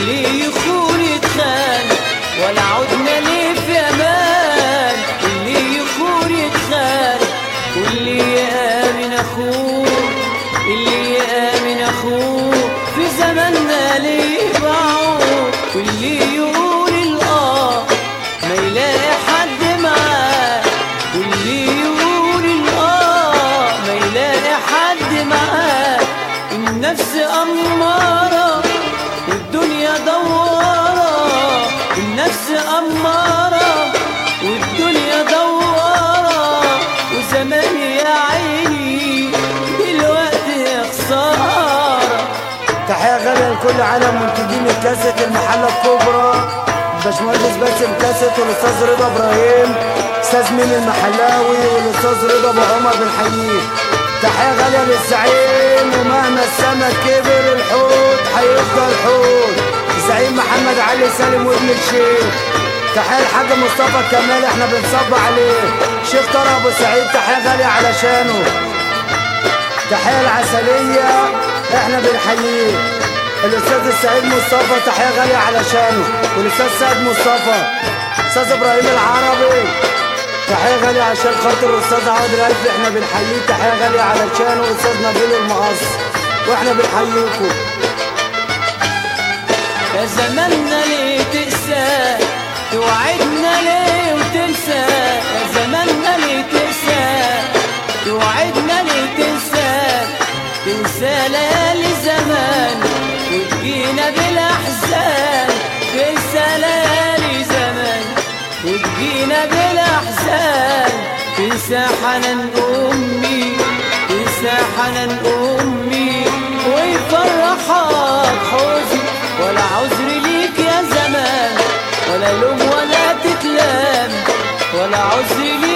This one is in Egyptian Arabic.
واللي يخون يتخان ولا عدنا ليه في امان اللي يخون يتخان واللي يامن اخوه اللي يامن اخوه في زماننا ليه باعوه واللي يقول الاه ما يلاقي حد معاه واللي يقول الاه ما يلاقي حد معاه النفس أمارة والدنيا دوارة النفس أمارة والدنيا دوارة وزمان يا عيني دلوقتي خسارة تحية غالية لكل عالم منتجين الكاسيت المحلة الكبرى باشمهندس باسم كاسيت والاستاذ رضا ابراهيم استاذ مين المحلاوي والاستاذ رضا ابو عمر بنحييه تحية غالية للزعيم ومهما السمك كبر الحوت هيفضل حوت الزعيم محمد علي سالم وابن الشيخ تحية الحاج مصطفى كمال احنا بنصب عليه شيخ طارق ابو سعيد تحية غالية علشانه تحية العسلية احنا بنحييه الاستاذ السعيد مصطفى تحية غالية علشانه والاستاذ سعد مصطفى استاذ ابراهيم العربي تحية غالية عشان خاطر الاستاذ عوض الالفي احنا بنحييه تحية غالية علشانه والاستاذ نبيل المقص واحنا بنحييكم يا زماننا ليه تقسى توعدنا ليه وتنسى يا زماننا ليه تقسى توعدنا ليه تنسى تنسى ليالي زمان وتجينا بالاحزان تنسى ليالي زمان وتجينا بالاحزان تنسى حنان امي تنسى حنان امي ويفرحك حزن ولا عذر ليك يا زمان ولا لوم ولا تتلام ولا عذر ليك